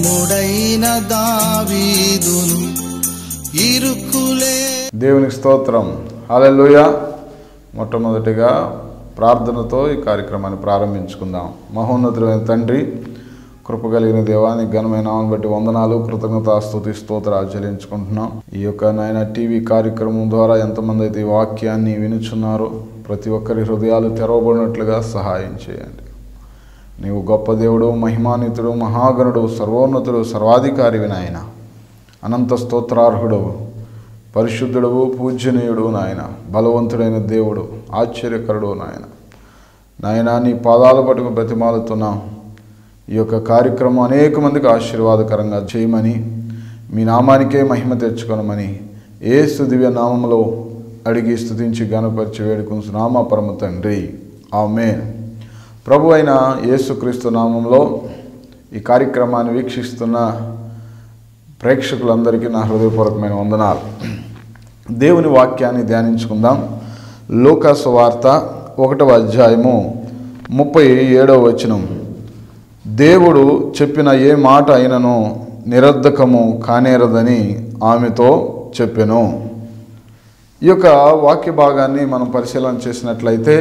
భీముడైన దావీదును ఇరుకులే దేవునికి స్తోత్రం హల్లెలూయ మొట్టమొదటిగా ప్రార్థనతో ఈ కార్యక్రమాన్ని ప్రారంభించుకుందాం మహోన్నతుడైన తండ్రి కృప కలిగిన దేవానికి ఘనమైన నామం బట్టి వందనాలు కృతజ్ఞత స్తుతి స్తోత్రాలు చెల్లించుకుంటున్నాం ఈ యొక్క నాయన టీవీ కార్యక్రమం ద్వారా ఎంతమంది అయితే ఈ వాక్యాన్ని వినుచున్నారో ప్రతి ఒక్కరి హృదయాలు తెరవబడినట్లుగా సహాయం చేయండి నీవు గొప్ప దేవుడు మహిమాన్వితుడు మహాగణుడు సర్వోన్నతుడు సర్వాధికారివి నాయన అనంత స్తోత్రార్హుడు పరిశుద్ధుడవు పూజ్యనీయుడు నాయన బలవంతుడైన దేవుడు ఆశ్చర్యకరుడు నాయన నాయన నీ పాదాలు పట్టుకుని బ్రతిమాలుతున్నాం ఈ యొక్క కార్యక్రమం అనేక మందికి ఆశీర్వాదకరంగా చేయమని మీ నామానికే మహిమ తెచ్చుకొనమని ఏసు దివ్య నామములో అడిగి స్తుతించి గణపరిచి వేడుకుని నామ పరమ తండ్రి ఆమెన్ ప్రభు అయిన యేసుక్రీస్తు నామంలో ఈ కార్యక్రమాన్ని వీక్షిస్తున్న ప్రేక్షకులందరికీ నా హృదయపూర్వకమైన వందనాలు దేవుని వాక్యాన్ని ధ్యానించుకుందాం లోకాసు వార్త ఒకటవ అధ్యాయము ముప్పై ఏడవ వచనం దేవుడు చెప్పిన ఏ మాట అయినను నిరర్ధకము కానేరదని ఆమెతో చెప్పెను ఈ యొక్క వాక్య భాగాన్ని మనం పరిశీలన చేసినట్లయితే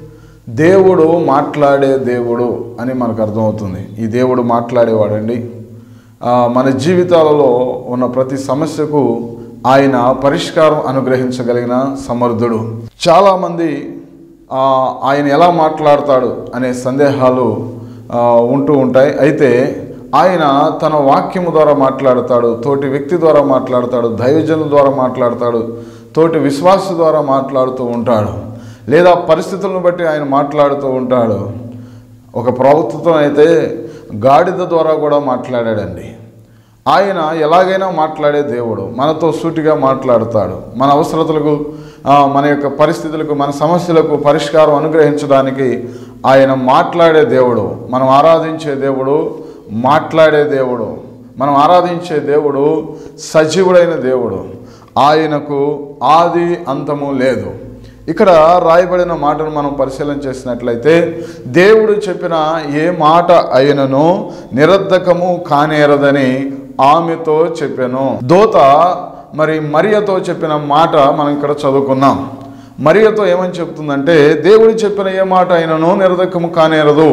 దేవుడు మాట్లాడే దేవుడు అని మనకు అర్థమవుతుంది ఈ దేవుడు మాట్లాడేవాడండి ఆ, మన జీవితాలలో ఉన్న ప్రతి సమస్యకు ఆయన పరిష్కారం అనుగ్రహించగలిగిన సమర్థుడు చాలామంది ఆ, ఆయన ఎలా మాట్లాడతాడు అనే సందేహాలు ఆ, ఉంటూ ఉంటాయి అయితే ఆయన తన వాక్యము ద్వారా మాట్లాడతాడు తోటి వ్యక్తి ద్వారా మాట్లాడతాడు దైవజనుల ద్వారా మాట్లాడతాడు తోటి విశ్వాస ద్వారా మాట్లాడుతూ ఉంటాడు లేదా పరిస్థితులను బట్టి ఆయన మాట్లాడుతూ ఉంటాడు ఒక ప్రవక్తతో అయితే గాడిద ద్వారా కూడా మాట్లాడాడండి ఆయన ఎలాగైనా మాట్లాడే దేవుడు మనతో సూటిగా మాట్లాడతాడు మన అవసరతలకు ఆ, మన యొక్క పరిస్థితులకు మన సమస్యలకు పరిష్కారం అనుగ్రహించడానికి ఆయన మాట్లాడే దేవుడు మనం ఆరాధించే దేవుడు మాట్లాడే దేవుడు మనం ఆరాధించే దేవుడు సజీవుడైన దేవుడు ఆయనకు ఆది అంతము లేదు ఇక్కడ రాయబడిన మాటను మనం పరిశీలన చేసినట్లయితే దేవుడు చెప్పిన ఏ మాట అయినను నిరర్ధకము కానేరదని ఆమెతో చెప్పాను దోత మరి మరియతో చెప్పిన మాట మనం ఇక్కడ చదువుకున్నాం మరియతో ఏమని చెప్తుందంటే దేవుడు చెప్పిన ఏ మాట అయినను నిరర్ధకము కానేరదు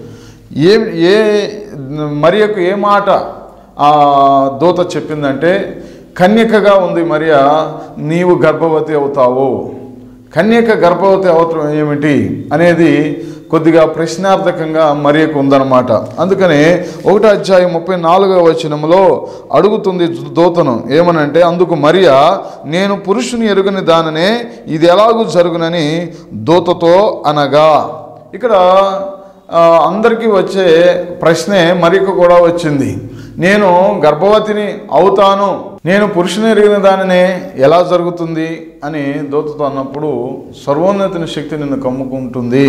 ఏ ఏ మరియకు ఏ మాట ఆ దూత చెప్పిందంటే కన్యకగా ఉంది మరియ నీవు గర్భవతి అవుతావు కన్యక గర్భవతి అవటం ఏమిటి అనేది కొద్దిగా ప్రశ్నార్థకంగా మరియకు ఉందన్నమాట అందుకనే ఒకటో అధ్యాయం ముప్పై నాలుగవ వచనంలో అడుగుతుంది దూతను ఏమనంటే అందుకు మరియ నేను పురుషుని ఎరుగని దాననే ఇది ఎలాగూ జరుగునని దూతతో అనగా ఇక్కడ ఆ, అందరికీ వచ్చే ప్రశ్నే మరికి కూడా వచ్చింది నేను గర్భవతిని అవుతాను నేను పురుషుని ఎరిగిన దానినే ఎలా జరుగుతుంది అని దూతతో అన్నప్పుడు సర్వోన్నతిని శక్తి నిన్ను కమ్ముకుంటుంది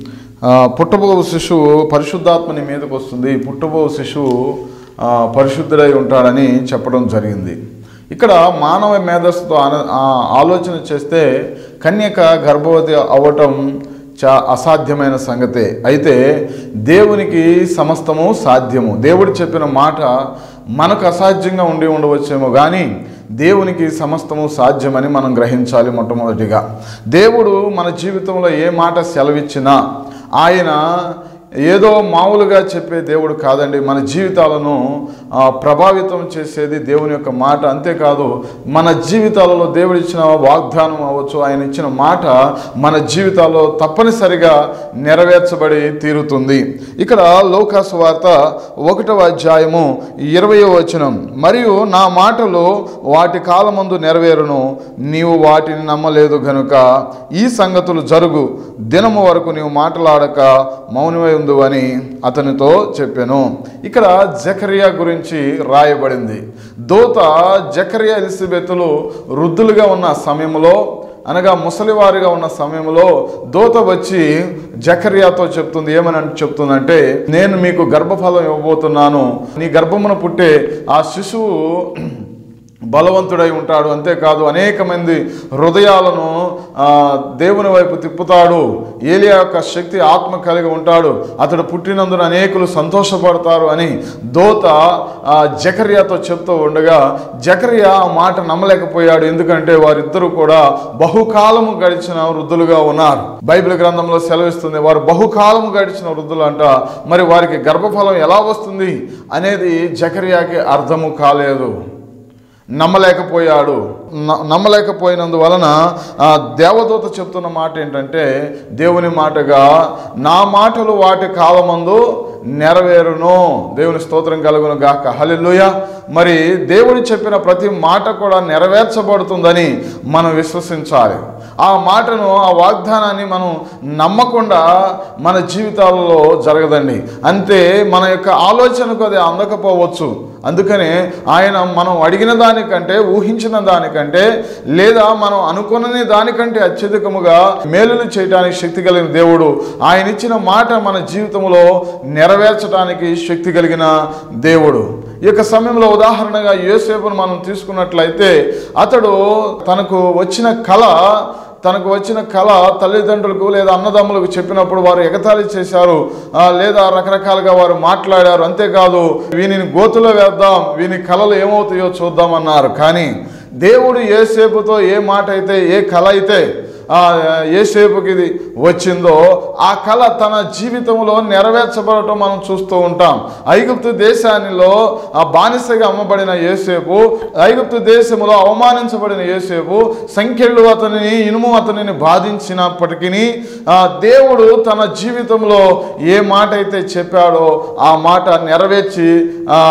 ఆ, పుట్టబో శిశువు పరిశుద్ధాత్మని మీదకి వస్తుంది పుట్టబో శిశువు ఆ, పరిశుద్ధుడై ఉంటాడని చెప్పడం జరిగింది ఇక్కడ మానవ మేధస్సుతో ఆన- ఆ, ఆలోచన చేస్తే కన్యక గర్భవతి అవ్వటం చా అసాధ్యమైన సంగతే అయితే దేవునికి సమస్తము సాధ్యము దేవుడు చెప్పిన మాట మనకు అసాధ్యంగా ఉండి ఉండవచ్చేమో కానీ దేవునికి సమస్తము సాధ్యమని మనం గ్రహించాలి మొట్టమొదటిగా దేవుడు మన జీవితంలో ఏ మాట సెలవిచ్చినా ఆయన ఏదో మామూలుగా చెప్పే దేవుడు కాదండి మన జీవితాలను ఆ, ప్రభావితం చేసేది దేవుని యొక్క మాట అంతేకాదు మన జీవితాలలో దేవుడు ఇచ్చిన వాగ్దానం అవ్వచ్చు ఆయన ఇచ్చిన మాట మన జీవితాల్లో తప్పనిసరిగా నెరవేర్చబడి తీరుతుంది ఇక్కడ లోకాసు వార్త ఒకటవ అధ్యాయము ఇరవయో వచనం మరియు నా మాటలు వాటి కాలమందు నెరవేరును నీవు వాటిని నమ్మలేదు గనుక ఈ సంగతులు జరుగు దినము వరకు నీవు మాట్లాడక మౌనమై ఉండు అని అతనితో చెప్పాను ఇక్కడ జకరియా గురించి రాయబడింది దూత జకరియా ఎలిజబెత్తులు వృద్ధులుగా ఉన్న సమయంలో అనగా ముసలివారిగా ఉన్న సమయంలో దూత వచ్చి జకర్యాతో చెప్తుంది ఏమని చెప్తుందంటే నేను మీకు గర్భఫలం ఇవ్వబోతున్నాను నీ గర్భమున పుట్టే ఆ శిశువు బలవంతుడై ఉంటాడు అంతేకాదు అనేక మంది హృదయాలను ఆ, దేవుని వైపు తిప్పుతాడు ఏలియా యొక్క శక్తి ఆత్మ కలిగి ఉంటాడు అతడు పుట్టినందున అనేకులు సంతోషపడతారు అని దోత ఆ, జకర్యాతో చెప్తూ ఉండగా జకర్యా ఆ మాట నమ్మలేకపోయాడు ఎందుకంటే వారిద్దరూ కూడా బహుకాలము గడిచిన వృద్ధులుగా ఉన్నారు బైబిల్ గ్రంథంలో సెలవిస్తుంది వారు బహుకాలము గడిచిన వృద్ధులు అంట మరి వారికి గర్భఫలం ఎలా వస్తుంది అనేది జకర్యాకి అర్థము కాలేదు నమ్మలేకపోయాడు న- నమ్మలేకపోయినందువలన ఆ దేవదూత చెప్తున్న మాట ఏంటంటే దేవుని మాటగా నా మాటలు వాటి కాలమందు నెరవేరును దేవుని స్తోత్రం కలుగును గాక హల్లెలూయా మరి దేవుడు చెప్పిన ప్రతి మాట కూడా నెరవేర్చబడుతుందని మనం విశ్వసించాలి ఆ మాటను ఆ వాగ్దానాన్ని మనం నమ్మకుండా మన జీవితాలలో జరగదండి అంతే మన యొక్క ఆలోచనకు అది అందకపోవచ్చు అందుకనే ఆయన మనం అడిగిన దానికంటే ఊహించిన దానికంటే లేదా మనం అనుకున్నని దానికంటే అత్యధికముగా మేలులు చేయడానికి శక్తి కలిగిన దేవుడు ఆయన ఇచ్చిన మాట మన జీవితంలో నెరవేర్చడానికి శక్తి కలిగిన దేవుడు ఈ యొక్క సమయంలో ఉదాహరణగా యోసేపును మనం తీసుకున్నట్లయితే అతడు తనకు వచ్చిన కళ తనకు వచ్చిన కళ తల్లిదండ్రులకు లేదా అన్నదమ్ములకు చెప్పినప్పుడు వారు ఎగతాళి చేశారు ఆ, లేదా రకరకాలుగా వారు మాట్లాడారు అంతేకాదు వీనిని గోతులో వేద్దాం వీని కళలు ఏమవుతాయో చూద్దామన్నారు కానీ దేవుడు ఏసేపుతో ఏ మాట అయితే ఏ కళ అయితే ఆ ఏసేపుకి ఇది వచ్చిందో ఆ కళ తన జీవితంలో నెరవేర్చబడటం మనం చూస్తూ ఉంటాం ఐగుప్తు దేశానిలో ఆ బానిసగా అమ్మబడిన ఏసేపు ఐగుప్తు దేశంలో అవమానించబడిన ఏసేపు సంఖ్యలు అతనిని ఇనుము అతనిని బాధించినప్పటికీ ఆ దేవుడు తన జీవితంలో ఏ మాట అయితే చెప్పాడో ఆ మాట నెరవేర్చి ఆ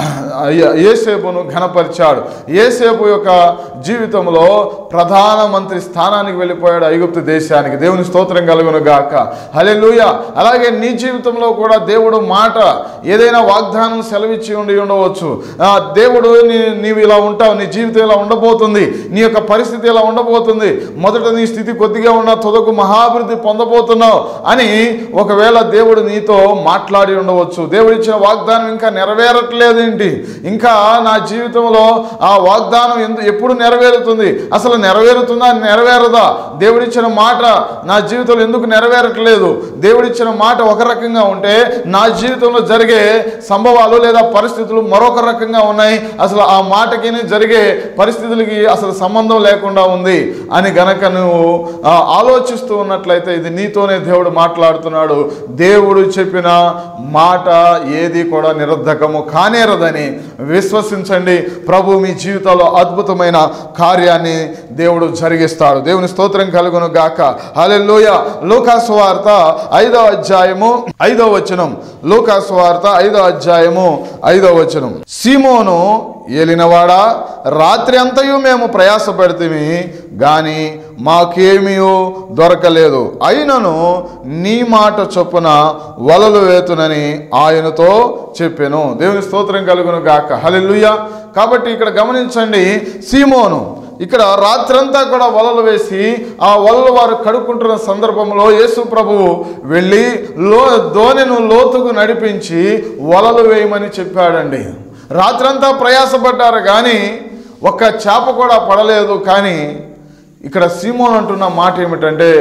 ఏసేపును ఘనపరిచాడు ఏసేపు యొక్క జీవితంలో ప్రధానమంత్రి స్థానానికి వెళ్ళిపోయాడు ఐగుప్తు దేశానికి దేవుని స్తోత్రం కలుగును గాక హల్లెలూయా అలాగే నీ జీవితంలో కూడా దేవుడు మాట ఏదైనా వాగ్దానం సెలవిచ్చి ఉండి ఉండవచ్చు ఆ, దేవుడు నీ నీవు ఇలా ఉంటావు నీ జీవితం ఇలా ఉండబోతుంది నీ యొక్క పరిస్థితి ఇలా ఉండబోతుంది మొదట నీ స్థితి కొద్దిగా ఉన్న తుదకు మహాభివృద్ధి పొందబోతున్నావు అని ఒకవేళ దేవుడు నీతో మాట్లాడి ఉండవచ్చు దేవుడు ఇచ్చిన వాగ్దానం ఇంకా నెరవేరట్లేదేంటి ఇంకా నా జీవితంలో ఆ వాగ్దానం ఎందు ఎప్పుడు నెరవేరుతుంది అసలు నెరవేరుతుందా నెరవేరదా దేవుడిచ్చిన మాట నా జీవితంలో ఎందుకు నెరవేరట్లేదు దేవుడిచ్చిన మాట ఒక రకంగా ఉంటే నా జీవితంలో జరిగే సంభవాలు లేదా పరిస్థితులు మరొక రకంగా ఉన్నాయి అసలు ఆ మాటకి జరిగే పరిస్థితులకి అసలు సంబంధం లేకుండా ఉంది అని గనక నువ్వు ఆ, ఆలోచిస్తూ ఉన్నట్లయితే ఇది నీతోనే దేవుడు మాట్లాడుతున్నాడు దేవుడు చెప్పిన మాట ఏది కూడా నిరర్ధకము కానేరదని విశ్వసించండి ప్రభు మీ జీవితంలో అద్భుతమైన కార్యాన్ని దేవుడు జరిగిస్తాడు దేవుని స్తోత్రం కలుగును గాక హల్లెలూయ లూకాసు వార్త ఐదవ అధ్యాయము ఐదవ వచనం లూకాసు వార్త ఐదవ అధ్యాయము ఐదవ వచనం సీమోను ఏలినవాడా రాత్రి అంతయు మేము ప్రయాసపడితిమి గాని మాకేమీ దొరకలేదు అయినను నీ మాట చొప్పున వలలు వేతునని ఆయనతో చెప్పాను దేవుని స్తోత్రం కలుగును గాక హల్లెలూయా కాబట్టి ఇక్కడ గమనించండి సీమోను ఇక్కడ రాత్రంతా కూడా వలలు వేసి ఆ వలలు వారు కడుక్కుంటున్న సందర్భంలో యేసు ప్రభువు వెళ్ళి లో దోణెను లోతుకు నడిపించి వలలు వేయమని చెప్పాడండి రాత్రంతా ప్రయాసపడ్డారు కానీ ఒక్క చేప కూడా పడలేదు కానీ ఇక్కడ సీమోన్ అంటున్న మాట ఏమిటంటే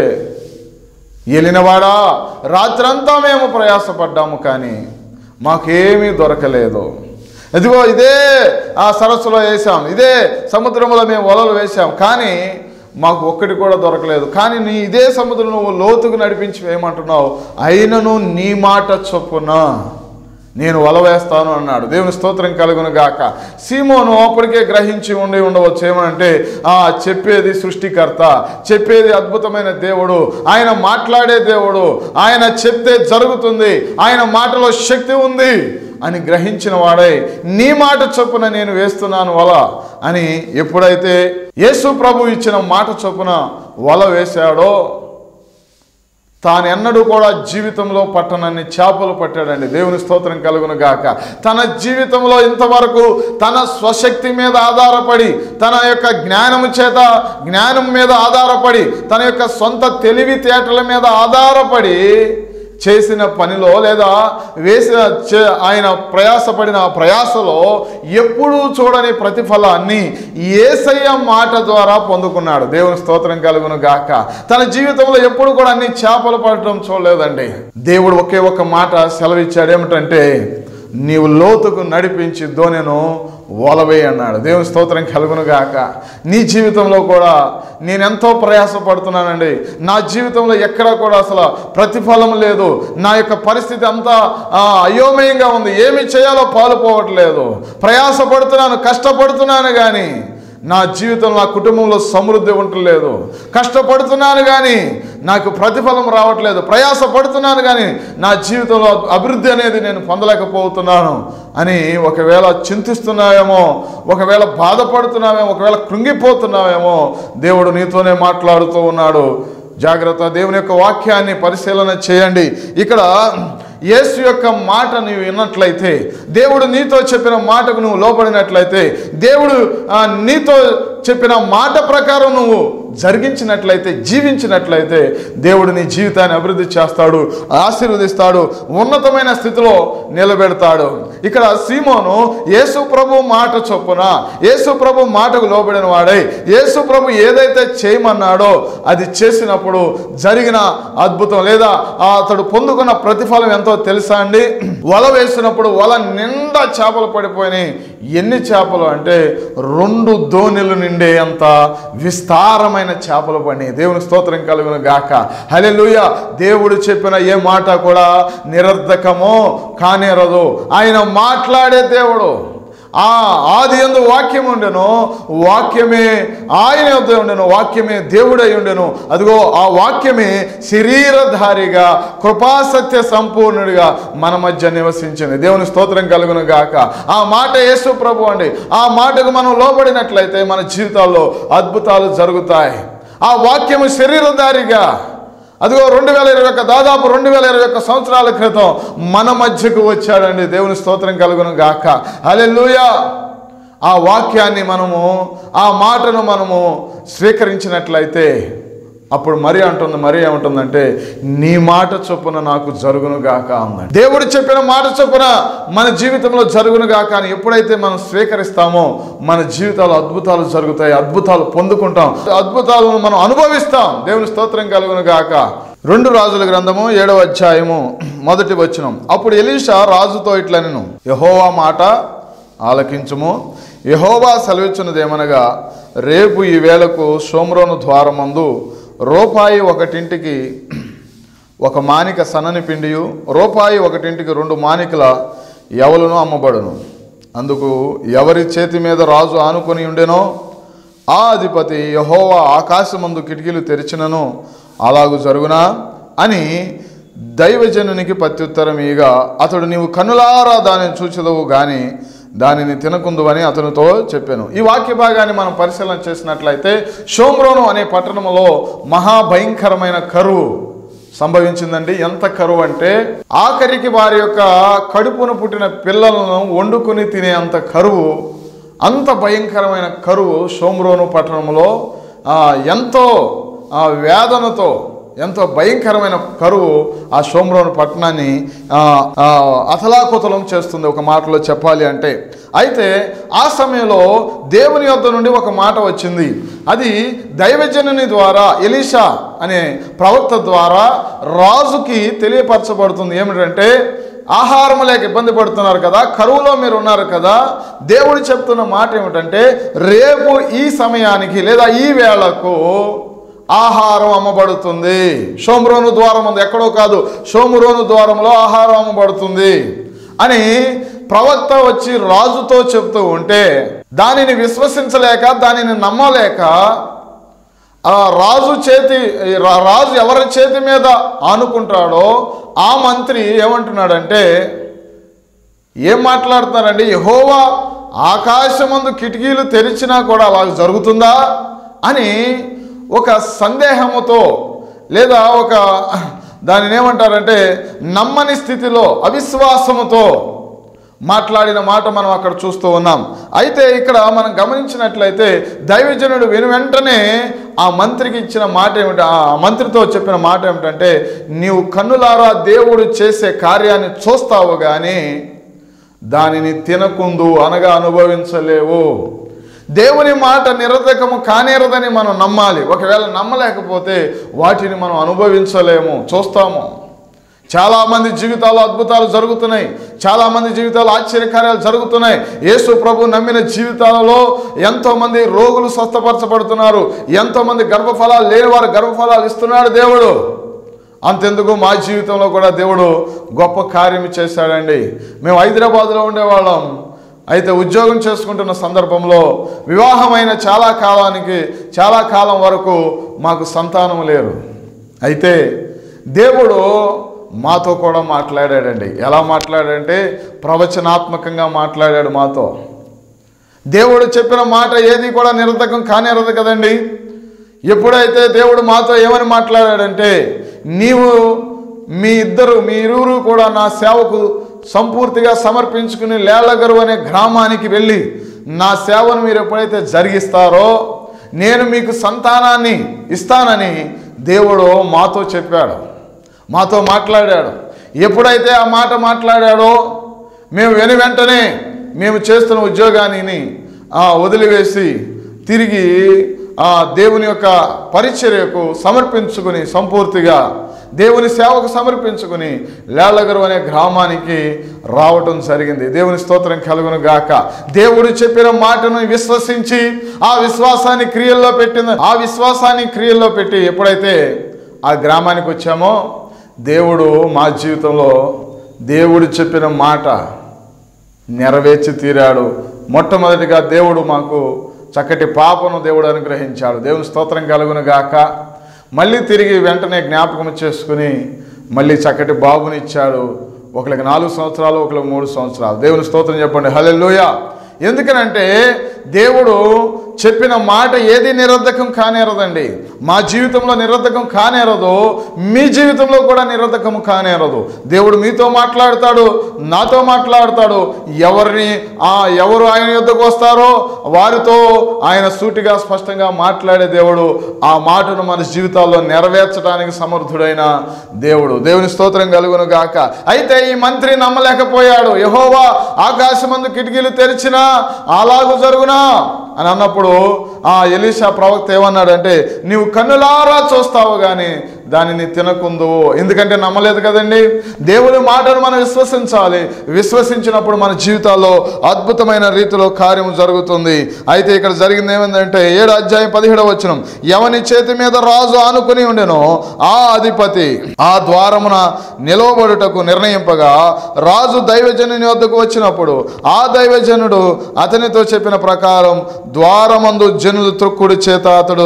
ఎలినవాడా రాత్రంతా మేము ప్రయాసపడ్డాము కానీ మాకేమీ దొరకలేదు ఇదిగో ఇదే ఆ సరస్సులో వేసాం ఇదే సముద్రంలో మేము వలలు వేసాం కానీ మాకు ఒక్కటి కూడా దొరకలేదు కానీ నీ ఇదే సముద్రం నువ్వు లోతుకు నడిపించి వేయమంటున్నావు అయినను నీ మాట చొప్పున నేను వల వేస్తాను అన్నాడు దేవుని స్తోత్రం కలుగును గాక సీమోను అప్పటికే గ్రహించి ఉండి ఉండవచ్చు ఏమనంటే ఆ చెప్పేది సృష్టికర్త చెప్పేది అద్భుతమైన దేవుడు ఆయన మాట్లాడే దేవుడు ఆయన చెప్తే జరుగుతుంది ఆయన మాటలో శక్తి ఉంది అని గ్రహించిన వాడై నీ మాట చొప్పున నేను వేస్తున్నాను వల అని ఎప్పుడైతే యేసు ప్రభు ఇచ్చిన మాట చొప్పున వల వేశాడో తాను ఎన్నడూ కూడా జీవితంలో పట్టనన్ని చేపలు పట్టాడండి దేవుని స్తోత్రం కలుగును గాక తన జీవితంలో ఇంతవరకు తన స్వశక్తి మీద ఆధారపడి తన యొక్క జ్ఞానము చేత జ్ఞానం మీద ఆధారపడి తన యొక్క సొంత తెలివితేటల మీద ఆధారపడి చేసిన పనిలో లేదా వేసిన చే- ఆయన ప్రయాసపడిన ఆ ప్రయాసలో ఎప్పుడూ చూడని ప్రతిఫలాన్ని ఏసయ్య మాట ద్వారా పొందుకున్నాడు దేవుని స్తోత్రం కలుగును గాక తన జీవితంలో ఎప్పుడు కూడా అన్ని చేపలు పడటం చూడలేదండి దేవుడు ఒకే ఒక్క మాట సెలవిచ్చాడు ఏమిటంటే నీవు లోతుకు నడిపించి దోనెను ఓలవే అన్నాడు దేవుని స్తోత్రం కలుగును గాక నీ జీవితంలో కూడా నేను ఎంతో ప్రయాసపడుతున్నానండి నా జీవితంలో ఎక్కడా కూడా అసలు ప్రతిఫలం లేదు నా యొక్క పరిస్థితి అంతా ఆ, అయోమయంగా ఉంది ఏమి చేయాలో పాలుపోవట్లేదు ప్రయాసపడుతున్నాను కష్టపడుతున్నాను కానీ నా జీవితం నా కుటుంబంలో సమృద్ధి ఉండలేదు కష్టపడుతున్నాను కానీ నాకు ప్రతిఫలం రావట్లేదు ప్రయాస పడుతున్నాను కానీ నా జీవితంలో అభివృద్ధి అనేది నేను పొందలేకపోతున్నాను అని ఒకవేళ చింతిస్తున్నావేమో ఒకవేళ బాధపడుతున్నావేమో ఒకవేళ కృంగిపోతున్నావేమో దేవుడు నీతోనే మాట్లాడుతూ ఉన్నాడు జాగ్రత్త దేవుని యొక్క వాక్యాన్ని పరిశీలన చేయండి ఇక్కడ యేసు యొక్క మాట నీవు విన్నట్లయితే దేవుడు నీతో చెప్పిన మాటకు నువ్వు లోపడినట్లయితే దేవుడు ఆ, నీతో చెప్పిన మాట ప్రకారం నువ్వు జరిగించినట్లయితే జీవించినట్లయితే దేవుడు నీ జీవితాన్ని అభివృద్ధి చేస్తాడు ఆశీర్వదిస్తాడు ఉన్నతమైన స్థితిలో నిలబెడతాడు ఇక్కడ సీమోను యేసు ప్రభు మాట చొప్పున యేసు ప్రభు మాటకు లోబడిన వాడై యేసు ప్రభు ఏదైతే చేయమన్నాడో అది చేసినప్పుడు జరిగిన అద్భుతం లేదా ఆ అతడు పొందుకున్న ప్రతిఫలం ఎంతో తెలుసా అండి వల వేసినప్పుడు వల నిండా చేపలు పడిపోయినాయి ఎన్ని చేపలు అంటే రెండు దోణిలు నిండే అంత విస్తారమైన చేపలు పడినాయి దేవుని స్తోత్రం కలుగును గాక హల్లెలూయా దేవుడు చెప్పిన ఏ మాట కూడా నిరర్ధకమో కానేరదు ఆయన మాట్లాడే దేవుడు ఆ ఆది ఎందు వాక్యం ఉండెను వాక్యమే ఆయన యొద్ద ఉండెను వాక్యమే దేవుడై ఉండెను అదిగో ఆ వాక్యమే శరీరధారిగా కృపాసత్య సంపూర్ణుడిగా మన మధ్య నివసించింది దేవుని స్తోత్రం కలుగును గాక ఆ మాట యేసు ప్రభు అండి ఆ మాటకు మనం లోబడినట్లయితే మన జీవితాల్లో అద్భుతాలు జరుగుతాయి ఆ వాక్యము శరీరధారిగా అదిగో రెండు వేల ఇరవై ఒక్క దాదాపు రెండు వేల ఇరవై ఒక్క సంవత్సరాల క్రితం మన మధ్యకు వచ్చాడండి దేవుని స్తోత్రం కలుగును గాక హల్లెలూయా ఆ వాక్యాన్ని మనము ఆ మాటను మనము స్వీకరించినట్లయితే అప్పుడు మరి అంటుంది మరి ఏమంటుందంటే నీ మాట చొప్పున నాకు జరుగును గాక అందండి దేవుడు చెప్పిన మాట చొప్పున మన జీవితంలో జరుగును గాక అని ఎప్పుడైతే మనం స్వీకరిస్తామో మన జీవితాలు అద్భుతాలు జరుగుతాయి అద్భుతాలు పొందుకుంటాం అద్భుతాలను మనం అనుభవిస్తాం దేవుని స్తోత్రం కలుగును గాక రెండు రాజుల గ్రంథము ఏడవ అధ్యాయము మొదటి వచనం అప్పుడు ఎలీషా రాజుతో ఇట్లా నేను యహోవా మాట ఆలకించుము యహోవా సెలవిచ్చినదేమనగా రేపు ఈ వేళకు సోమ్రోను ద్వారమందు రూపాయి ఒకటింటికి ఒక మానిక సన్నని పిండియు రూపాయి ఒకటింటికి రెండు మానికల ఎవలను అమ్మబడును అందుకు ఎవరి చేతి మీద రాజు ఆనుకొని ఉండెనో ఆ అధిపతి యహోవా ఆకాశమందు కిటికీలు తెరిచినను అలాగు జరుగునా అని దైవజనునికి ప్రత్యుత్తరం ఇగా అతడు నీవు కన్నులారా దానిని చూచదవు గాని దానిని తినకుందువని అతనితో చెప్పాను ఈ వాక్య భాగాన్ని మనం పరిశీలన చేసినట్లయితే షోమ్రోను అనే పట్టణంలో మహాభయంకరమైన కరువు సంభవించిందండి ఎంత కరువు అంటే ఆఖరికి వారి యొక్క కడుపున పుట్టిన పిల్లలను వండుకొని తినే అంత కరువు అంత భయంకరమైన కరువు సోమ్రోను పట్టణంలో ఆ, ఎంతో ఆ, వేదనతో ఎంతో భయంకరమైన కరువు ఆ సోమ్రోను పట్టణాన్ని ఆ, ఆ, అతలాకుతలం చేస్తుంది ఒక మాటలో చెప్పాలి అంటే అయితే ఆ సమయంలో దేవుని యొద్ద నుండి ఒక మాట వచ్చింది అది దైవజనుని ద్వారా ఎలీషా అనే ప్రవక్త ద్వారా రాజుకి తెలియపరచబడుతుంది ఏమిటంటే ఆహారం లేక ఇబ్బంది పడుతున్నారు కదా కరువులో మీరు ఉన్నారు కదా దేవుడు చెప్తున్న మాట ఏమిటంటే రేపు ఈ సమయానికి లేదా ఈ వేళకు ఆహారం అమ్మబడుతుంది సోమరోను ద్వారం ఉంది ఎక్కడో కాదు సోమరోను ద్వారంలో ఆహారం అమ్మబడుతుంది అని ప్రవక్త వచ్చి రాజుతో చెప్తూ ఉంటే దానిని విశ్వసించలేక దానిని నమ్మలేక ఆ రాజు చేతి రా- రాజు ఎవరి చేతి మీద ఆనుకుంటాడో ఆ మంత్రి ఏమంటున్నాడంటే ఏం మాట్లాడుతున్నారండి యహోవా ఆకాశమందు కిటికీలు తెరిచినా కూడా అలా జరుగుతుందా అని ఒక సందేహముతో లేదా ఒక దానిని ఏమంటారంటే నమ్మని స్థితిలో అవిశ్వాసముతో మాట్లాడిన మాట మనం అక్కడ చూస్తూ ఉన్నాం అయితే ఇక్కడ మనం గమనించినట్లయితే దైవజనుడు వెను వెంటనే ఆ మంత్రికి ఇచ్చిన మాట ఏమిటి ఆ మంత్రితో చెప్పిన మాట ఏమిటంటే నీవు కన్నులారా దేవుడు చేసే కార్యాన్ని చూస్తావు కానీ దానిని తినకుందు అనగా అనుభవించలేవు దేవుని మాట నిరర్ధకము కానేరదని మనం నమ్మాలి ఒకవేళ నమ్మలేకపోతే వాటిని మనం అనుభవించలేము చూస్తాము చాలామంది జీవితాల్లో అద్భుతాలు జరుగుతున్నాయి చాలామంది జీవితాల్లో ఆశ్చర్యకార్యాలు జరుగుతున్నాయి యేసు ప్రభు నమ్మిన జీవితాలలో ఎంతోమంది రోగులు స్వస్థపరచబడుతున్నారు ఎంతోమంది గర్భఫలాలు లేని వారు గర్భఫలాలు ఇస్తున్నాడు దేవుడు అంతెందుకు మా జీవితంలో కూడా దేవుడు గొప్ప కార్యం చేశాడండి మేము హైదరాబాద్లో ఉండేవాళ్ళం అయితే ఉద్యోగం చేసుకుంటున్న సందర్భంలో వివాహమైన చాలా కాలానికి చాలా కాలం వరకు మాకు సంతానం లేరు అయితే దేవుడు మాతో కూడా మాట్లాడాడండి ఎలా మాట్లాడాడంటే ప్రవచనాత్మకంగా మాట్లాడాడు మాతో దేవుడు చెప్పిన మాట ఏది కూడా నిరర్ధకం కానేరదు కదండి ఎప్పుడైతే దేవుడు మాతో ఏమని మాట్లాడాడంటే నీవు మీ ఇద్దరు మీ ఇరువురు కూడా నా సేవకు సంపూర్తిగా సమర్పించుకుని లేళ్లగరు అనే గ్రామానికి వెళ్ళి నా సేవను మీరు ఎప్పుడైతే జరిగిస్తారో నేను మీకు సంతానాన్ని ఇస్తానని దేవుడు మాతో చెప్పాడు మాతో మాట్లాడాడు ఎప్పుడైతే ఆ మాట మాట్లాడాడో మేము వెను వెంటనే మేము చేస్తున్న ఉద్యోగాన్ని ఆ, వదిలివేసి తిరిగి ఆ దేవుని యొక్క పరిచర్యకు సమర్పించుకుని సంపూర్తిగా దేవుని సేవకు సమర్పించుకుని లేళ్లగరు అనే గ్రామానికి రావటం జరిగింది దేవుని స్తోత్రం కలుగును గాక దేవుడు చెప్పిన మాటను విశ్వసించి ఆ విశ్వాసాన్ని క్రియల్లో పెట్టిన ఆ విశ్వాసాన్ని క్రియల్లో పెట్టి ఎప్పుడైతే ఆ గ్రామానికి వచ్చామో దేవుడు మా జీవితంలో దేవుడు చెప్పిన మాట నెరవేర్చి తీరాడు మొట్టమొదటిగా దేవుడు మాకు చక్కటి పాపను దేవుడు అనుగ్రహించాడు దేవుని స్తోత్రం కలుగును గాక మళ్ళీ తిరిగి వెంటనే జ్ఞాపకం చేసుకుని మళ్ళీ చక్కటి బాబునిచ్చాడు ఒకరికి నాలుగు సంవత్సరాలు ఒకరికి మూడు సంవత్సరాలు దేవుని స్తోత్రం చెప్పండి హల్లెలూయా ఎందుకనంటే దేవుడు చెప్పిన మాట ఏది నిరర్ధకం కానేరదండి మా జీవితంలో నిరర్ధకం కానేరదు మీ జీవితంలో కూడా నిరర్ధకం కానేరదు దేవుడు మీతో మాట్లాడతాడు నాతో మాట్లాడతాడు ఎవరిని ఆ ఎవరు ఆయన యుద్ధకు వస్తారో వారితో ఆయన సూటిగా స్పష్టంగా మాట్లాడే దేవుడు ఆ మాటను మన జీవితాల్లో నెరవేర్చడానికి సమర్థుడైన దేవుడు దేవుని స్తోత్రం కలుగును గాక అయితే ఈ మంత్రి నమ్మలేకపోయాడు యహోవా ఆకాశమందు కిటికీలు తెరిచినా అలాగు జరుగునా అని అన్నప్పుడు ఆ ఎలీషా ప్రవక్త ఏమన్నాడంటే నీవు కన్నులారా చూస్తావు కానీ దానిని తినకుందు ఎందుకంటే నమ్మలేదు కదండి దేవుని మాటను మనం విశ్వసించాలి విశ్వసించినప్పుడు మన జీవితాల్లో అద్భుతమైన రీతిలో కార్యం జరుగుతుంది అయితే ఇక్కడ జరిగింది ఏమైందంటే ఏడు అధ్యాయం పదిహేడవ వచనం ఎవని చేతి మీద రాజు ఆనుకుని ఉండెనో ఆ అధిపతి ఆ ద్వారమున నిలవబడుటకు నిర్ణయింపగా రాజు దైవజనుని వద్దకు వచ్చినప్పుడు ఆ దైవజనుడు అతనితో చెప్పిన ప్రకారం ద్వారమందు జనులు త్రొక్కుడు చేత అతడు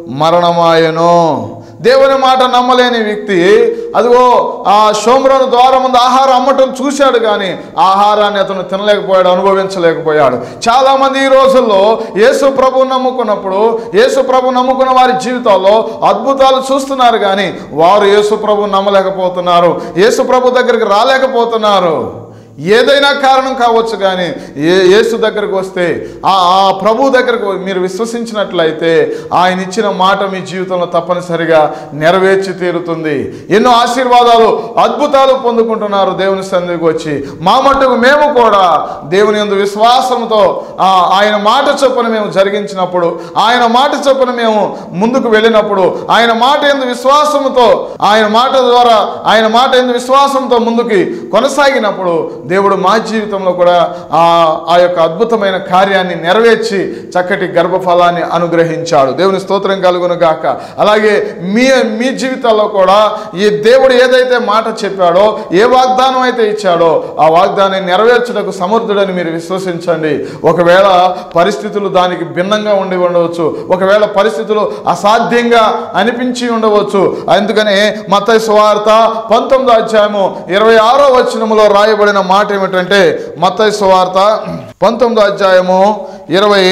మరణమాయను దేవుని మాట నమ్మలేని వ్యక్తి అదిగో ఆ షోమ్రోను ద్వారం ముందు ఆహారం అమ్మటం చూశాడు కానీ ఆహారాన్ని అతను తినలేకపోయాడు అనుభవించలేకపోయాడు చాలామంది ఈ రోజుల్లో యేసు ప్రభు నమ్ముకున్నప్పుడు యేసు ప్రభు నమ్ముకున్న వారి జీవితాల్లో అద్భుతాలు చూస్తున్నారు కానీ వారు యేసు ప్రభు నమ్మలేకపోతున్నారు యేసు ప్రభు దగ్గరికి రాలేకపోతున్నారు ఏదైనా కారణం కావచ్చు కానీ ఏ యేసు దగ్గరకు వస్తే ఆ ఆ ప్రభు దగ్గరకు మీరు విశ్వసించినట్లయితే ఆయన ఇచ్చిన మాట మీ జీవితంలో తప్పనిసరిగా నెరవేర్చి తీరుతుంది ఎన్నో ఆశీర్వాదాలు అద్భుతాలు పొందుకుంటున్నారు దేవుని సన్నిధికి వచ్చి మా మట్టుకు మేము కూడా దేవుని యందు విశ్వాసంతో ఆ, ఆయన మాట చొప్పున మేము జరిగించినప్పుడు ఆయన మాట చొప్పున మేము ముందుకు వెళ్ళినప్పుడు ఆయన మాట ఎందు విశ్వాసంతో ఆయన మాట ద్వారా ఆయన మాట ఎందు విశ్వాసంతో ముందుకి కొనసాగినప్పుడు దేవుడు మా జీవితంలో కూడా ఆ ఆ యొక్క అద్భుతమైన కార్యాన్ని నెరవేర్చి చక్కటి గర్భఫలాన్ని అనుగ్రహించాడు దేవుని స్తోత్రం కలుగును గాక అలాగే మీ మీ జీవితాల్లో కూడా ఈ దేవుడు ఏదైతే మాట చెప్పాడో ఏ వాగ్దానం అయితే ఇచ్చాడో ఆ వాగ్దానాన్ని నెరవేర్చుటకు సమర్థుడని మీరు విశ్వసించండి ఒకవేళ పరిస్థితులు దానికి భిన్నంగా ఉండి ఉండవచ్చు ఒకవేళ పరిస్థితులు అసాధ్యంగా అనిపించి ఉండవచ్చు అందుకనే మత్తయి సువార్త పంతొమ్మిదో అధ్యాయము ఇరవై ఆరో వచనములో రాయబడిన మాట ఏమిటంటే మత్తయి సువార్త పంతొమ్మిదో అధ్యాయము ఇరవై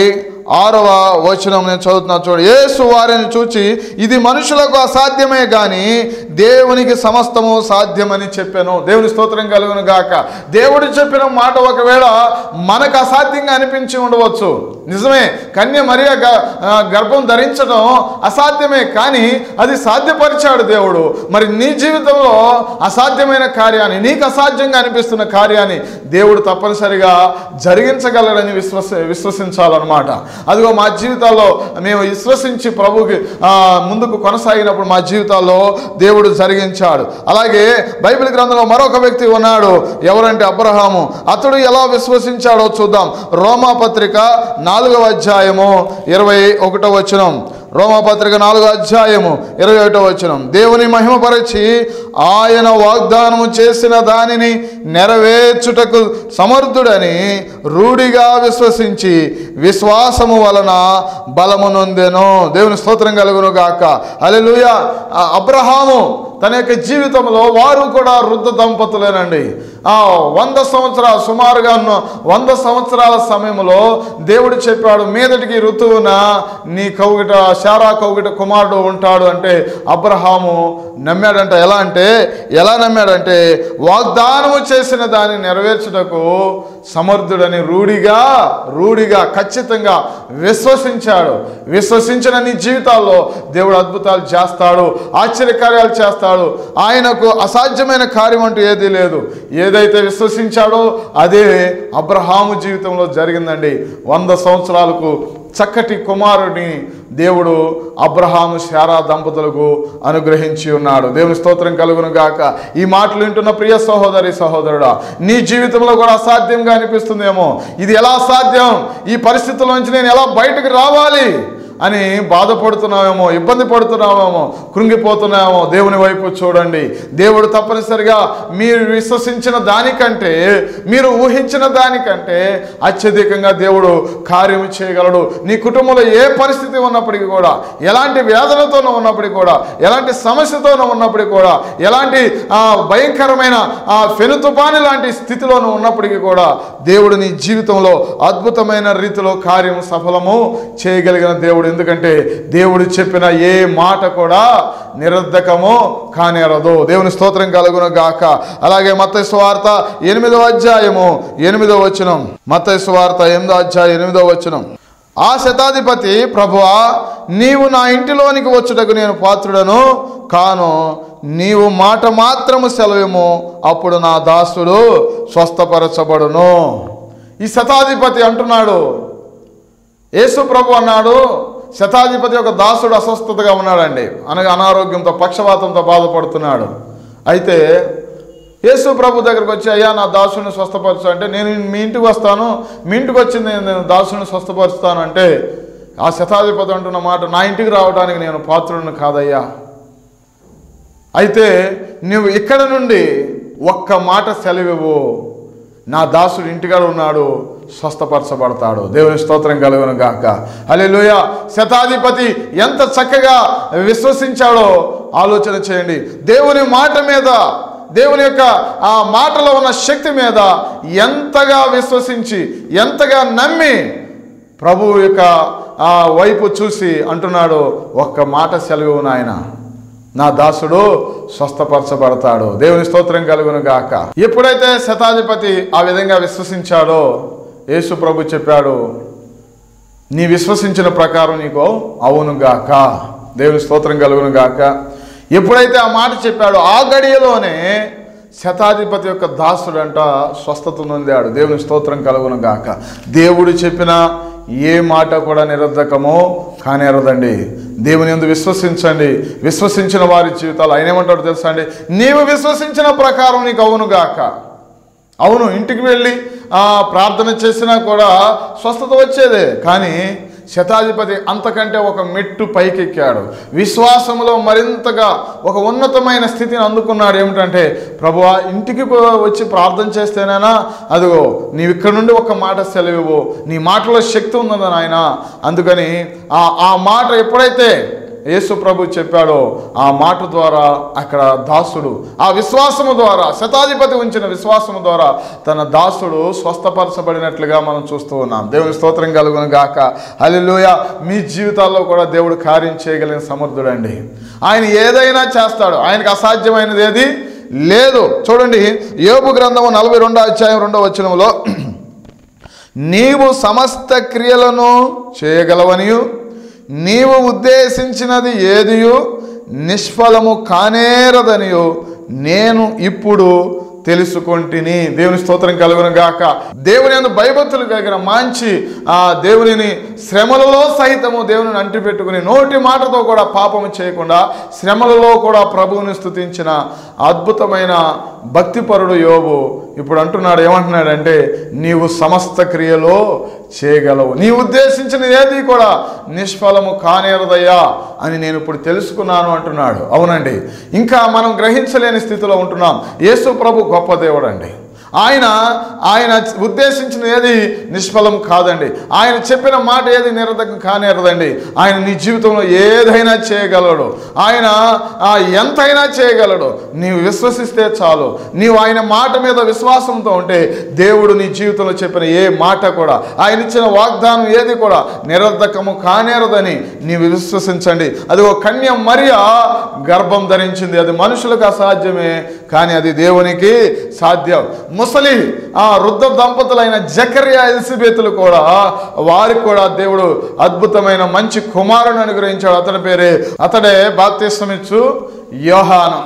ఆరవ వచనం నేను చదువుతున్నా చూడు యేసు వారిని చూచి ఇది మనుషులకు అసాధ్యమే కానీ దేవునికి సమస్తము సాధ్యమని చెప్పాను దేవుని స్తోత్రం కలుగును గాక దేవుడు చెప్పిన మాట ఒకవేళ మనకు అసాధ్యంగా అనిపించి ఉండవచ్చు నిజమే కన్య మరియ గ- ఆ, గర్భం ధరించడం అసాధ్యమే కానీ అది సాధ్యపరిచాడు దేవుడు మరి నీ జీవితంలో అసాధ్యమైన కార్యాన్ని నీకు అసాధ్యంగా అనిపిస్తున్న కార్యాన్ని దేవుడు తప్పనిసరిగా జరిగించగలడని విశ్వస విశ్వసించాలన్నమాట అదిగో మా జీవితాల్లో మేము విశ్వసించి ప్రభుకి ఆ, ముందుకు కొనసాగినప్పుడు మా జీవితాల్లో దేవుడు జరిగించాడు అలాగే బైబిల్ గ్రంథంలో మరొక వ్యక్తి ఉన్నాడు ఎవరంటే అబ్రహాము అతడు ఎలా విశ్వసించాడో చూద్దాం రోమా పత్రిక నాలుగవ అధ్యాయము ఇరవై ఒకటో వచనం రోమపత్రిక నాలుగో అధ్యాయము ఇరవై ఒకటో వచనం దేవుని మహిమపరచి ఆయన వాగ్దానము చేసిన దానిని నెరవేర్చుటకు సమర్థుడని రూఢిగా విశ్వసించి విశ్వాసము వలన బలము నొందెను దేవుని స్తోత్రం కలుగును గాక అలెలుయ అబ్రహాము తన యొక్క జీవితంలో వారు కూడా వృద్ధ దంపతులేనండి ఆ వంద సంవత్సరాల సుమారుగా ఉన్న వంద సంవత్సరాల సమయంలో దేవుడు చెప్పాడు మీదటికి ఋతువున నీ కౌగిట శారా కౌగిట కుమారుడు ఉంటాడు అంటే అబ్రహాము నమ్మాడంట ఎలా అంటే ఎలా నమ్మాడంటే వాగ్దానము చేసిన దాన్ని నెరవేర్చుటకు సమర్థుడని రూఢిగా రూఢిగా ఖచ్చితంగా విశ్వసించాడు విశ్వసించిన నీ జీవితాల్లో దేవుడు అద్భుతాలు చేస్తాడు ఆశ్చర్యకార్యాలు చేస్తాడు ఆయనకు అసాధ్యమైన కార్యం అంటూ ఏదీ లేదు ఏదైతే విశ్వసించాడో అదే అబ్రహాము జీవితంలో జరిగిందండి వంద సంవత్సరాలకు చక్కటి కుమారుడిని దేవుడు అబ్రహాము శారా దంపతులకు అనుగ్రహించి ఉన్నాడు దేవుని స్తోత్రం కలుగును గాక ఈ మాటలు వింటున్న ప్రియ సహోదరి సహోదరుడా నీ జీవితంలో కూడా అసాధ్యంగా అనిపిస్తుందేమో ఇది ఎలా సాధ్యం ఈ పరిస్థితుల నుంచి నేను ఎలా బయటకు రావాలి అని బాధపడుతున్నావేమో ఇబ్బంది పడుతున్నావేమో కృంగిపోతున్నావేమో దేవుని వైపు చూడండి దేవుడు తప్పనిసరిగా మీరు విశ్వసించిన దానికంటే మీరు ఊహించిన దానికంటే అత్యధికంగా దేవుడు కార్యము చేయగలడు నీ కుటుంబంలో ఏ పరిస్థితి ఉన్నప్పటికీ కూడా ఎలాంటి వేదనతోనూ ఉన్నప్పటికీ కూడా ఎలాంటి సమస్యతోనూ ఉన్నప్పటికీ కూడా ఎలాంటి ఆ, భయంకరమైన ఆ ఫెను తుపాని లాంటి స్థితిలోనూ ఉన్నప్పటికీ కూడా దేవుడు నీ జీవితంలో అద్భుతమైన రీతిలో కార్యము సఫలము చేయగలిగిన దేవుడు ఎందుకంటే దేవుడు చెప్పిన ఏ మాట కూడా నిరర్ధకము కానేరదు దేవుని స్తోత్రం కలుగును గాక అలాగే మత్తయి సువార్త ఎనిమిదో అధ్యాయము ఎనిమిదో వచనం మత్తయి సువార్త ఎనిమిదో అధ్యాయం ఎనిమిదో వచనం ఆ శతాధిపతి ప్రభువా నీవు నా ఇంటిలోనికి వచ్చుటకు నేను పాత్రుడను కాను నీవు మాట మాత్రము సెలవేమో అప్పుడు నా దాసుడు స్వస్థపరచబడును ఈ శతాధిపతి అంటున్నాడు యేసు ప్రభు అన్నాడు శతాధిపతి ఒక దాసుడు అస్వస్థతగా ఉన్నాడండి అనగా అనారోగ్యంతో పక్షవాతంతో బాధపడుతున్నాడు అయితే యేసు ప్రభు దగ్గరకు వచ్చి అయ్యా నా దాసుని స్వస్థపరచు అంటే నేను మీ ఇంటికి వస్తాను మీ ఇంటికి వచ్చి నేను నేను దాసుని స్వస్థపరుస్తాను అంటే ఆ శతాధిపతి అంటున్న మాట నా ఇంటికి రావడానికి నేను పాత్రుడిని కాదయ్యా అయితే నువ్వు ఇక్కడ నుండి ఒక్క మాట సెలవివ్వు నా దాసుడు ఇంటికాడ ఉన్నాడు స్వస్థపరచబడతాడు దేవుని స్తోత్రం కలుగును గాక హల్లెలూయా శతాధిపతి ఎంత చక్కగా విశ్వసించాడో ఆలోచన చేయండి దేవుని మాట మీద దేవుని యొక్క ఆ మాటలో ఉన్న శక్తి మీద ఎంతగా విశ్వసించి ఎంతగా నమ్మి ప్రభువు యొక్క ఆ వైపు చూసి అంటున్నాడు ఒక్క మాట సెలవు నాయన నా దాసుడు స్వస్థపరచబడతాడు దేవుని స్తోత్రం కలుగును గాక ఎప్పుడైతే శతాధిపతి ఆ విధంగా విశ్వసించాడో యేసు ప్రభు చెప్పాడు నీ విశ్వసించిన ప్రకారం నీకు అవును గాక దేవుని స్తోత్రం కలుగును గాక ఎప్పుడైతే ఆ మాట చెప్పాడో ఆ గడియలోనే శతాధిపతి యొక్క దాసుడంట స్వస్థత నొందాడు దేవుని స్తోత్రం కలుగును గాక దేవుడు చెప్పిన ఏ మాట కూడా నిరర్ధకమో కానేరదండి దేవుని ఎందు విశ్వసించండి విశ్వసించిన వారి జీవితాలు ఆయన ఏమంటాడు తెలుసా అండి నీవు విశ్వసించిన ప్రకారం నీకు అవును గాక అవును ఇంటికి వెళ్ళి ఆ, ప్రార్థన చేసినా కూడా స్వస్థత వచ్చేదే కానీ శతాధిపతి అంతకంటే ఒక మెట్టు పైకెక్కాడు విశ్వాసంలో మరింతగా ఒక ఉన్నతమైన స్థితిని అందుకున్నాడు ఏమిటంటే ప్రభువా ఇంటికి పో- వచ్చి ప్రార్థన చేస్తేనేనా అదిగో నీవు ఇక్కడ నుండి ఒక మాట సెలవు నీ మాటలో శక్తి ఉన్నది నాయన అందుకని ఆ ఆ మాట ఎప్పుడైతే యేసు ప్రభు చెప్పాడో ఆ మాట ద్వారా అక్కడ దాసుడు ఆ విశ్వాసము ద్వారా శతాధిపతి ఉంచిన విశ్వాసము ద్వారా తన దాసుడు స్వస్థపరచబడినట్లుగా మనం చూస్తూ ఉన్నాం దేవుని స్తోత్రం కలుగును గాక హల్లెలూయ మీ జీవితాల్లో కూడా దేవుడు కార్యం చేయగలిగిన సమర్థుడండి ఆయన ఏదైనా చేస్తాడు ఆయనకు అసాధ్యమైనది ఏది లేదు చూడండి యోబు గ్రంథము నలభై రెండో అధ్యాయం రెండో వచనంలో నీవు సమస్త క్రియలను చేయగలవనియు నీవు ఉద్దేశించినది ఏదియు నిష్ఫలము కానేరదనియు నేను ఇప్పుడు తెలుసుకొంటిని దేవుని స్తోత్రం కలుగును గాక దేవుని అందు భయభక్తులు కలిగిన మంచి ఆ దేవునిని శ్రమలలో సహితము దేవుని అంటిపెట్టుకుని నోటి మాటతో కూడా పాపము చేయకుండా శ్రమలలో కూడా ప్రభువుని స్తుతించిన అద్భుతమైన భక్తిపరుడు యోబు ఇప్పుడు అంటున్నాడు ఏమంటున్నాడంటే నీవు సమస్త క్రియలో చేయగలవు నీ ఉద్దేశించిన ఏది కూడా నిష్ఫలము కానేరదయ్యా అని నేను ఇప్పుడు తెలుసుకున్నాను అంటున్నాడు అవునండి ఇంకా మనం గ్రహించలేని స్థితిలో ఉంటున్నాం యేసు ప్రభు గొప్ప దేవుడు అండి ఆయన ఆయన ఉద్దేశించిన ఏది నిష్ఫలం కాదండి ఆయన చెప్పిన మాట ఏది నిరర్ధకం కానేరదండి ఆయన నీ జీవితంలో ఏదైనా చేయగలడు ఆయన ఆ, ఎంతైనా చేయగలడు నీవు విశ్వసిస్తే చాలు నీవు ఆయన మాట మీద విశ్వాసంతో ఉంటే దేవుడు నీ జీవితంలో చెప్పిన ఏ మాట కూడా ఆయన ఇచ్చిన వాగ్దానం ఏది కూడా నిరర్ధకము కానేరదని నీవు విశ్వసించండి అది ఒక కన్య మరియ గర్భం ధరించింది అది మనుషులకు అసాధ్యమే కానీ అది దేవునికి సాధ్యం ముసలి ఆ వృద్ధ దంపతులైన జకర్యా ఎలిసిబేతులు కూడా వారికి కూడా దేవుడు అద్భుతమైన మంచి కుమారుని అనుగ్రహించాడు అతని పేరే అతడే బాప్తిస్మమిచ్చు యోహానం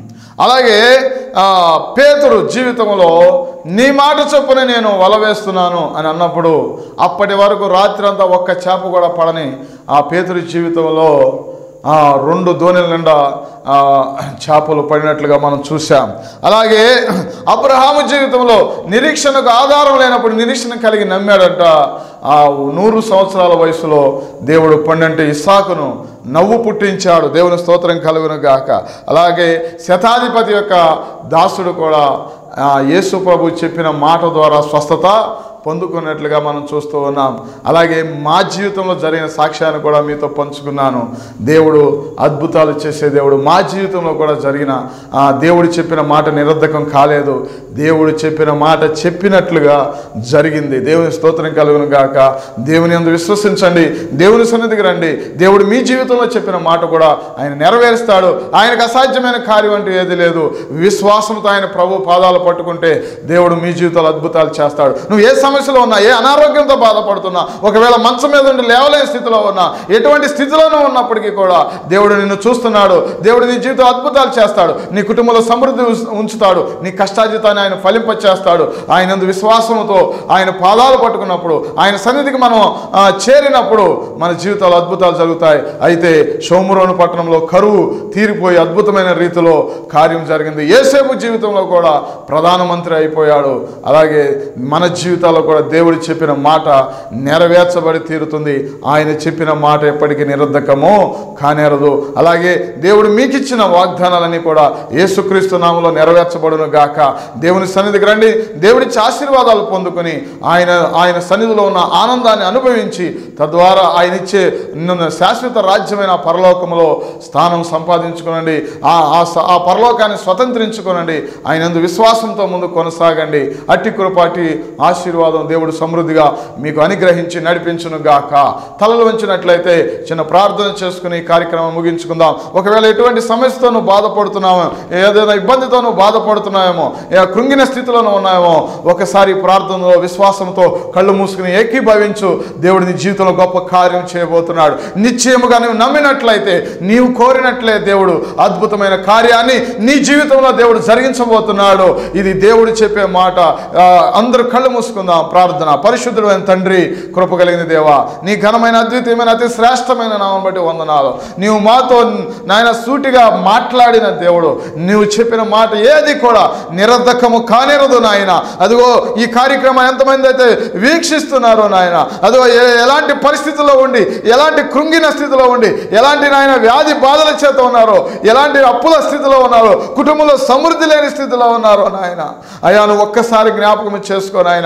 అలాగే ఆ, పేతురు జీవితంలో నీ మాట చొప్పున నేను వల వేస్తున్నాను అని అన్నప్పుడు అప్పటి వరకు రాత్రి అంతా ఒక్క చేప కూడా పడని ఆ పేతురు జీవితంలో ఆ, రెండు దోణిల నిండా ఆ, చేపలు పడినట్లుగా మనం చూసాం అలాగే అబ్రహాము జీవితంలో నిరీక్షణకు ఆధారం లేనప్పుడు నిరీక్షణ కలిగి నమ్మాడంట ఆ నూరు సంవత్సరాల వయసులో దేవుడు పండంటే ఇస్సాకును నవ్వు పుట్టించాడు దేవుని స్తోత్రం కలుగును గాక అలాగే శతాధిపతి యొక్క దాసుడు కూడా ఆ, యేసు ప్రభు చెప్పిన మాట ద్వారా స్వస్థత పొందుకున్నట్లుగా మనం చూస్తూ ఉన్నాం అలాగే మా జీవితంలో జరిగిన సాక్ష్యాన్ని కూడా మీతో పంచుకున్నాను దేవుడు అద్భుతాలు చేసే దేవుడు మా జీవితంలో కూడా జరిగిన ఆ, దేవుడు చెప్పిన మాట నిరర్ధకం కాలేదు దేవుడు చెప్పిన మాట చెప్పినట్లుగా జరిగింది దేవుని స్తోత్రం కలుగును గాక దేవుని అందు విశ్వసించండి దేవుని సన్నిధికి రండి దేవుడు మీ జీవితంలో చెప్పిన మాట కూడా ఆయన నెరవేరుస్తాడు ఆయనకు అసాధ్యమైన కార్యం అంటూ ఏది లేదు విశ్వాసంతో ఆయన ప్రభు పాదాలు పట్టుకుంటే దేవుడు మీ జీవితంలో అద్భుతాలు చేస్తాడు నువ్వు ఏ సమస్యలో ఉన్నా ఏ అనారోగ్యంతో బాధపడుతున్నా ఒకవేళ మంచం మీద ఉండి లేవలేని స్థితిలో ఉన్నా ఎటువంటి స్థితిలోనూ ఉన్నప్పటికీ కూడా దేవుడు నిన్ను చూస్తున్నాడు దేవుడు నీ జీవితం అద్భుతాలు చేస్తాడు నీ కుటుంబంలో సమృద్ధి ఉంచ- ఉంచుతాడు నీ కష్టాజితాన్ని ఆయన ఫలింపచేస్తాడు ఆయన యందు విశ్వాసంతో ఆయన పాదాలు పట్టుకున్నప్పుడు ఆయన సన్నిధికి మనం ఆ, చేరినప్పుడు మన జీవితాలు అద్భుతాలు జరుగుతాయి అయితే సోమురోను పట్టణంలో కరువు తీరిపోయి అద్భుతమైన రీతిలో కార్యం జరిగింది ఏసేపు జీవితంలో కూడా ప్రధానమంత్రి అయిపోయాడు అలాగే మన జీవితాల్లో కూడా దేవుడు చెప్పిన మాట నెరవేర్చబడి తీరుతుంది ఆయన చెప్పిన మాట ఎప్పటికీ నిరర్ధకమో కానేరదు అలాగే దేవుడు మీకు ఇచ్చిన వాగ్దానాలన్నీ కూడా యేసుక్రీస్తు నామంలో నెరవేర్చబడును గాక దేవుని సన్నిధికి రండి దేవుడిచ్చి ఆశీర్వాదాలు పొందుకొని ఆయన ఆయన సన్నిధిలో ఉన్న ఆనందాన్ని అనుభవించి తద్వారా ఆయన ఇచ్చే నిన్న శాశ్వత రాజ్యమైన ఆ పరలోకములో స్థానం సంపాదించుకోనండి ఆ ఆ స- ఆ పరలోకాన్ని స్వతంత్రించుకోనండి ఆయన యందు విశ్వాసంతో ముందు కొనసాగండి అట్టి కృపాటి ఆశీర్వాదం దేవుడు సమృద్ధిగా మీకు అనుగ్రహించి నడిపించును గాక తలలు వంచినట్లయితే చిన్న ప్రార్థన చేసుకుని ఈ కార్యక్రమం ముగించుకుందాం ఒకవేళ ఎటువంటి సమస్యతో నువ్వు బాధపడుతున్నామో ఏదైనా ఇబ్బందితో నువ్వు బాధపడుతున్నాయేమో ఏ కృంగిన స్థితిలో నువ్వు ఉన్నాయేమో ఒకసారి ప్రార్థనలో విశ్వాసంతో కళ్ళు మూసుకుని ఏకీభవించు దేవుడు నీ జీవితంలో గొప్ప కార్యం చేయబోతున్నాడు నిశ్చయముగా నువ్వు నమ్మినట్లయితే నీవు కోరినట్లే దేవుడు అద్భుతమైన కార్యాన్ని నీ జీవితంలో దేవుడు జరిగించబోతున్నాడు ఇది దేవుడు చెప్పే మాట ఆ, అందరూ కళ్ళు మూసుకుందాం ప్రార్థన పరిశుద్ధుడైన తండ్రి కృప కలిగిన దేవా నీ ఘనమైన అద్వితీయమైన అతి శ్రేష్టమైన నామం బట్టి వందనాలు నీవు మాతో నాయన సూటిగా మాట్లాడిన దేవుడు నీవు చెప్పిన మాట ఏది కూడా నిరర్ధకము కానిరదు నాయన అదిగో ఈ కార్యక్రమం ఎంతమంది అయితే వీక్షిస్తున్నారో నాయన అదిగో ఏ- ఎలాంటి పరిస్థితుల్లో ఉండి ఎలాంటి కృంగిన స్థితిలో ఉండి ఎలాంటి నాయన వ్యాధి బాధల చేత ఉన్నారో ఎలాంటి అప్పుల స్థితిలో ఉన్నారో కుటుంబంలో సమృద్ధి లేని స్థితిలో ఉన్నారో నాయన అయ్యా నువ్వు ఒక్కసారి జ్ఞాపకం చేసుకో నాయన వారి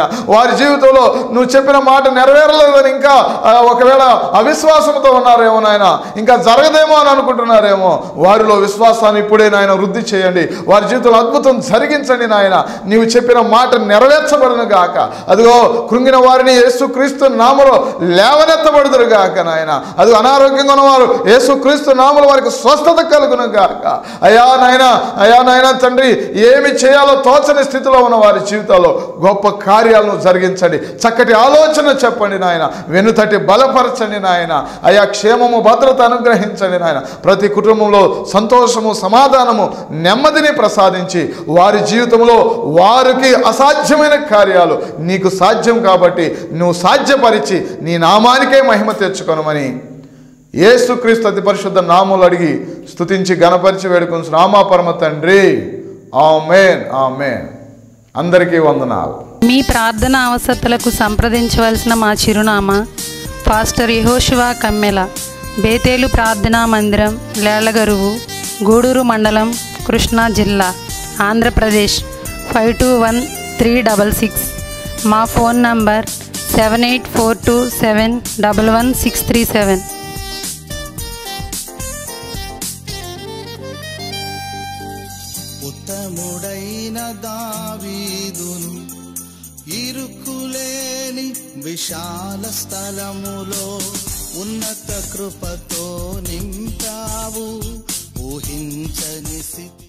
వారి జీవితంలో నువ్వు చెప్పిన మాట నెరవేరలేదని ఇంకా ఆ, ఒకవేళ అవిశ్వాసంతో ఉన్నారేమో నాయన ఇంకా జరగదేమో అని అనుకుంటున్నారేమో వారిలో విశ్వాసాన్ని ఇప్పుడే నాయన వృద్ధి చేయండి వారి జీవితంలో అద్భుతం జరిగించండి నాయన నీవు చెప్పిన మాట నెరవేర్చబడును గాక అదిగో కృంగిన వారిని యేసుక్రీస్తు నామలో లేవనెత్తబడుదురు గాక నాయన అది అనారోగ్యంగా ఉన్నవారు యేసుక్రీస్తు నామలో వారికి స్వస్థత కలుగును గాక అయా నాయన అయా నాయన తండ్రి ఏమి చేయాలో తోచని స్థితిలో ఉన్న వారి జీవితాల్లో గొప్ప కార్యాలను జరిగించండి చక్కటి ఆలోచన చెప్పండి నాయన వెనుతటి బలపరచండి నాయన అయా క్షేమము భద్రత అనుగ్రహించండి నాయన ప్రతి కుటుంబంలో సంతోషము సమాధానము నెమ్మదిని ప్రసాదించి వారి జీవితంలో వారికి అసాధ్యమైన కార్యాలు నీకు సాధ్యం కాబట్టి నువ్వు సాధ్యపరిచి నీ నామానికే మహిమ తెచ్చుకొనమని యేసుక్రీస్తు అతి పరిశుద్ధ నామములు అడిగి స్తుతించి గణపరిచి వేడుకొని రామా పరమ తండ్రి ఆమెన్ ఆమెన్ అందరికీ వందనాలు మీ ప్రార్థన అవసరతలకు సంప్రదించవలసిన మా చిరునామా పాస్టర్ యహోశివా కమ్మెల బేతేలు ప్రార్థనా మందిరం లేళ్లగరువు గూడూరు మండలం కృష్ణా జిల్లా Andhra Pradesh five two one three double six మా phone number seven eight four two seven double one six three seven ఉత్తముడైన దావీదును ఇరుకులేని విశాల స్థలములో ఉన్నత కృపతో నింపావు ఊహించని స్థితి